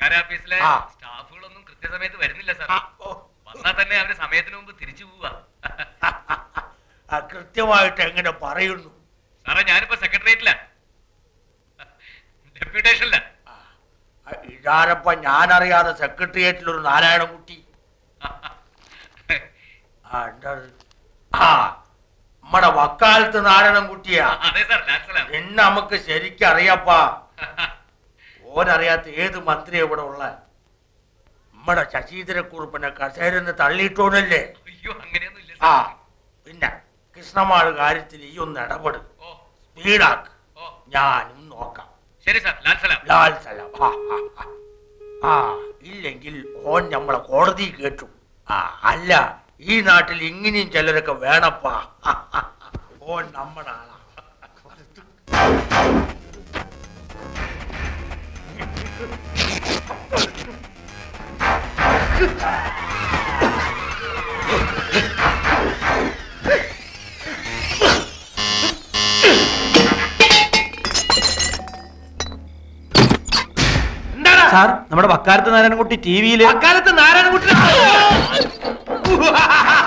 സർക്കാർ ഓഫീസിലെ ആ. സ്റ്റാഫുകളൊന്നും കൃത്യസമയത്ത് വരുന്നില്ല സാർ ആ, ഓ, വന്നാൽ തന്നെ അവര് സമയത്തിന് മുമ്പ് തിരിച്ചു പോവുക ആ, കൃത്യമായിട്ട് എങ്ങനെ പറയുന്നു സാറേ ഞാനിപ്പോ സെക്രട്ടേറിയറ്റില ഡെപ്യൂട്ടേഷനില്ല ആ, ഇതാരപ്പ ഞാനറിയാതെ സെക്രട്ടേറിയറ്റിൽ ഒരു നാരായണൻകുട്ടി ആ എന്താ ഇത്? ആ നമ്മടെ വക്കാലത്ത് നാരായണൻകുട്ടിയാ അതെ സാർ ലാൻസലാം നിന്നെ നമുക്ക് ശരിക്കും അറിയപ്പാ ഓനറിയാത്ത ഏത് മന്ത്രി ഇവിടെ ഉള്ള നമ്മടെ ശശീന്ദ്രക്കുറുപ്പിനെ കസേരന്ന് തള്ളിയിട്ടോനല്ലേ അയ്യോ അങ്ങനെയൊന്നും ഇല്ല ആ സാർ പിന്നെ കൃഷ്ണമാള് കാര്യത്തിൽ ഈ ഒന്ന് ഇടപെടും ഓ സ്പീഡാക്ക് ഓ ഞാനും നോക്കാം ശരി സാർ ലാൻസലാം ലാൽ സലാം ആ, ആ, ആ. ആ ഇല്ലെങ്കിൽ ഓൻ നമ്മളെ കോടതി കേട്ടു ആ അല്ല ഈ നാട്ടിൽ ഇങ്ങനെയും ചിലരൊക്കെ വേണപ്പാ ഓൻ നമ്മുടെ ആളാ സാർ നമ്മുടെ വക്കാലത്ത് നാരായണൻകുട്ടി ടി വിയില് അക്കാലത്ത് നാരായണൻകുട്ടി